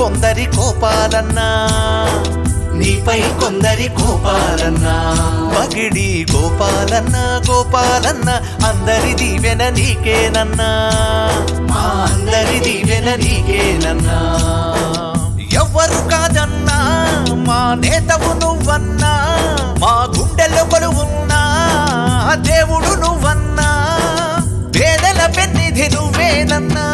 కొందరి కోపాలన్నా నీపై కొందరి కోపాలన్నా మగిడి గోపాలన్న గోపాలన్న అందరి దీవెన నీకేనన్నా మా అందరి దీవెన నీకేనన్నా ఎవ్వరు కాదన్నా మా నేతవు నువ్వన్నా మా గుండెల్లో కొలువున్నా దేవుడు నువ్వన్నా పేదల పెన్నిధి నువ్వేనన్నా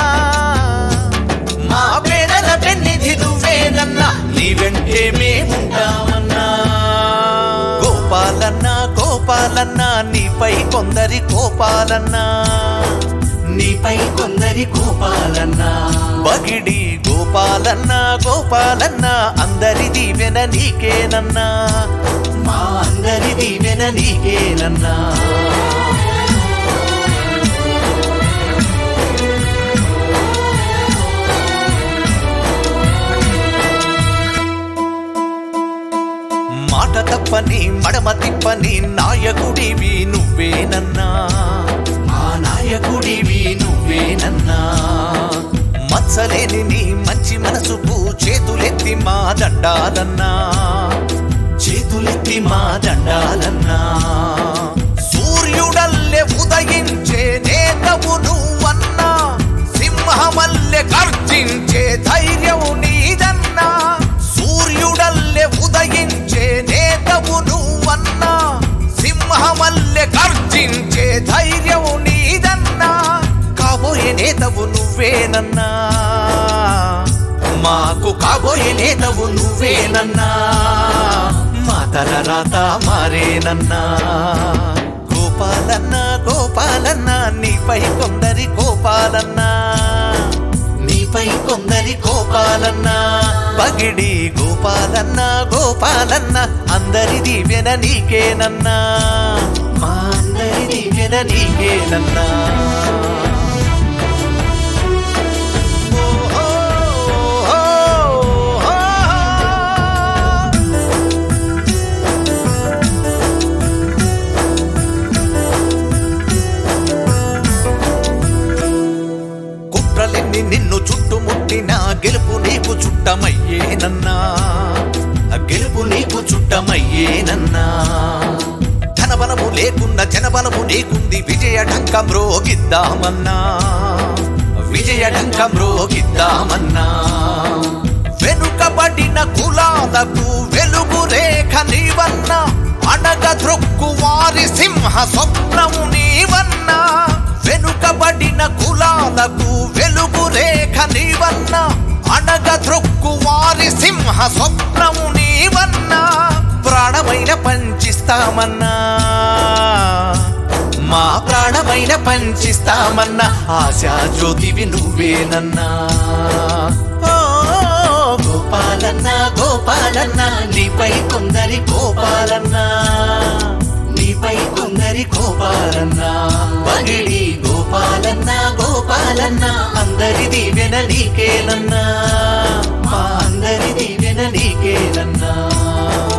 మా పేదల పెన్నిధి నువ్వేనన్నా నీ వెంటే మేముంటామన్నా గోపాలన్న గోపాలన్న నీపై కొందరి కోపాలన్నా నీపై కొందరి కోపాలన్నా బగిడి గోపాలన్న గోపాలన్న అందరి దీవెన నీకేనన్నా మా అందరి దీవెన నీకేనన్నా మాట తప్పని మడమ తిప్పని నాయకుడివి నువ్వేనన్నా మా నాయకుడివి నువ్వేనన్నా మత్సలేని నీ మంచి మనసుకు చేతులెత్తి మా దండాలన్నా చేతులెత్తి మా దండాలన్నా సూర్యుడల్లె ఉదయించే నేతవు నువ్వన్నా సింహమల్లె గర్జించే ధైర్యం నీదన్నా సూర్యుడల్లె ఉదయించే నేతవు నువ్వన్నా సింహమల్లె గర్జించే ధైర్యం నీదన్నా కాబోయే నేతవు నువ్వేనన్నా మాకు కాబోయే నేతవు నువ్వేనన్నా మా తల రాత మారేనన్నా గోపాలన్న గోపాలన్న నీపై కొందరి కోపాలన్నా నీపై కొందరి కోపాలన్నా పగిడి గోపాలన్న గోపాలన్న అందరి దీవెన నీకేనన్నా మా అందరి దీవెన నీకేనన్నా ఓ, ఓ, ఓ, ఓ. కుట్రలెన్ని నిన్ను చుట్టుముట్టిన గెలుపు నీకు చుట్టమయ్యేనన్నా గెలుపు నీకు చుట్టమయ్యేనన్నా ధనబలము లేకున్న జనబలము నీకుంది విజయ ఢంకం రోగిద్దామన్నా విజయ ఢంకం రోగిద్దామన్నా వెనుకబడిన కులాలకు వెలుగు రేఖ నీవన్నా అనగ ద్రొక్కు వారి సింహ స్వప్నము నీవన్నా వెనుకబడిన కులాలకు వెలుగు రేఖ నీవన్నా అనగ ద్రొక్కు వారి సింహ స్వప్నము నీవన్నా ప్రాణమైన పంచిస్తామన్నా మా ప్రాణమైన పంచిస్తామన్నా ఆశా జ్యోతివి నువ్వేనన్నా ఓ, గోపాలన్న గోపాలన్న నీపై కొందరి కోపాలన్నా నీపై కొందరి కోపాలన్నా బగిడి గోపాలన్న గోపాలన్న అందరి దీవెన నీకేనన్నా మా అందరి దీవెన నీకేనన్నా